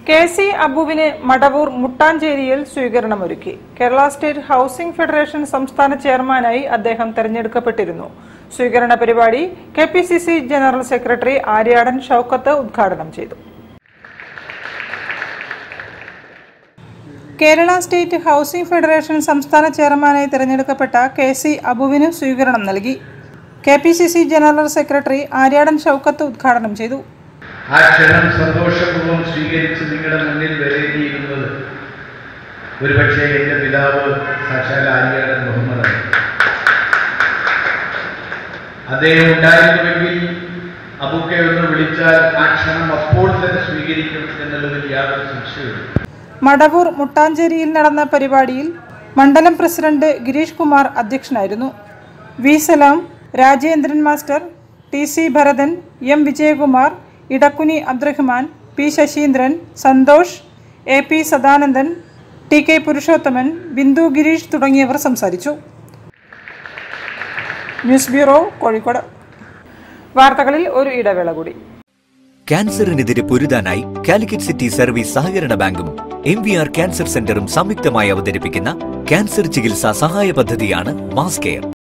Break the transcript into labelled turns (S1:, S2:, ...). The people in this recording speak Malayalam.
S1: കെ സി അബുവിന് മടവൂർ മുട്ടാഞ്ചേരിയിൽ സ്വീകരണമൊരുക്കി കേരള സ്റ്റേറ്റ് ഹൌസിംഗ് ഫെഡറേഷൻ സംസ്ഥാന ചെയർമാനായി അദ്ദേഹം തെരഞ്ഞെടുക്കപ്പെട്ടിരുന്നു സ്വീകരണ പരിപാടി K P C C general secretary Aryadan Shoukath ഉദ്ഘാടനം ചെയ്തു കേരള സ്റ്റേറ്റ് ഹൌസിംഗ് ഫെഡറേഷൻ സംസ്ഥാന ചെയർമാനായി തെരഞ്ഞെടുക്കപ്പെട്ട കെ സി അബുവിന് സ്വീകരണം നൽകി K P C C general secretary Aryadan Shoukath ഉദ്ഘാടനം ചെയ്തു
S2: ആ ക്ഷണം സന്തോഷപൂർവ്വം സ്വീകരിച്ച് നിങ്ങളുടെ മുന്നിൽ വരേണ്ടിയിരുന്നത് ഒരുപക്ഷെ എൻ്റെ പിതാവ് സാക്ഷാൽ ആര്യാടൻ മുഹമ്മദാണ് അദ്ദേഹം ഉണ്ടായിരുന്നുവെങ്കിൽ അബുക്കെ ഒന്ന് വിളിച്ചാൽ ആ ക്ഷണം അപ്പോൾ തന്നെ സ്വീകരിക്കും എന്നുള്ളതിൽ യാതൊരു സംശയമില്ല
S1: മടവൂർ മുട്ടാഞ്ചേരിയിൽ നടന്ന പരിപാടിയിൽ മണ്ഡലം പ്രസിഡന്റ് ഗിരീഷ് കുമാർ അധ്യക്ഷനായിരുന്നു V Salam Rajendran master T C Bharathan M Vijayakumar Idakkuni Abdurahman P Sasheendran Santhosh A P Sadanandan T K Purushothaman Bindu Girish തുടങ്ങിയവർ സംസാരിച്ചു ന്യൂസ് ബ്യൂറോ കോഴിക്കോട് വാർത്തകളിൽ ഒരു ഇടവേള കൂടി
S3: ക്യാൻസറിനെതിരെ പൊരുതാനായി കാലിക്കറ്റ് സിറ്റി സർവീസ് സഹകരണ ബാങ്കും എം വി ആർ ക്യാൻസർ സെന്ററും സംയുക്തമായി അവതരിപ്പിക്കുന്ന ക്യാൻസർ ചികിത്സാ സഹായ പദ്ധതിയാണ് മാസ് കെയർ